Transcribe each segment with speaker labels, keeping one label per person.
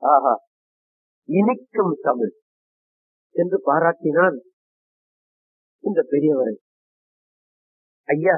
Speaker 1: ஆஹா இனிக்கும் தமிழ் என்று பாராட்டினான் இந்த பெரியவரை ஐயா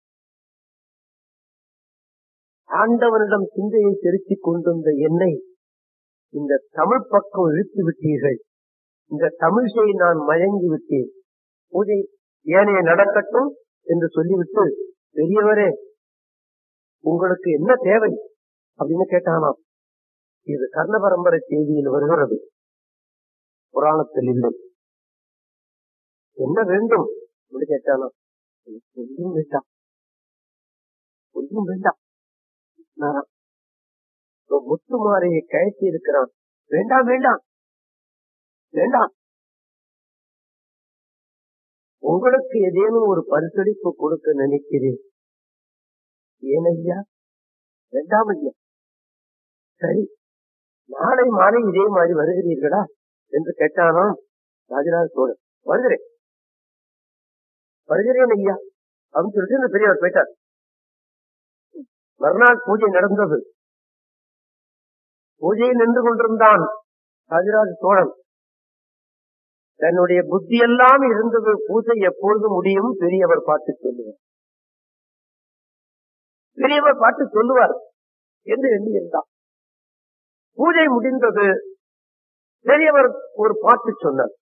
Speaker 1: ஆண்டவனிடம் சிந்தையை செலுத்திக் கொண்டிருந்த என்னை இந்த தமிழ் பக்கம் இழுத்து விட்டீர்கள் இந்த தமிழ்சை நான் மயங்கி விட்டேன் பூஜை ஏனைய நடக்கட்டும் என்று சொல்லிவிட்டு பெரியவரே உங்களுக்கு என்ன தேவை அப்படின்னு கேட்டானாம் இது கர்ண பரம்பரை செய்தியில் வருகிறது புராணத்தில் இல்லை என்ன வேண்டும் அப்படி கேட்டானாம் எனக்கு ஒன்றும் வேண்டாம் ஒன்றும் வேண்டாம் நான் முத்துமாரையை கயற்றி இருக்கிறான் வேண்டாம் வேண்டாம் வேண்டாம் உங்களுக்கு ஏதேனும் ஒரு பரிசளிப்பு கொடுக்க நினைக்கிறேன் ஏன் ஐயா வேண்டாம் ஐயா சரி நாளை மாலை இதே மாதிரி வருகிறீர்களா என்று கேட்டானாம் ராஜராஜ சோழன் வருகிறேன் வருகிறேன் ஐயா அப்படின்னு சொல்லிட்டு இந்த பெரியவர் போயிட்டார் மறுநாள் பூஜை நடந்தது பூஜையில் நின்று கொண்டிருந்தான் ராஜராஜ சோழன் தன்னுடைய புத்தியெல்லாம் இருந்தது பூஜை எப்பொழுது முடியும் பெரியவர் பார்த்து சொல்லுவார் பெரியவர் பார்த்து சொல்லுவார் என்று எண்ணியிருந்தான் பூஜை முடிந்தது பெரியவர் ஒரு பாட்டு சொன்னார்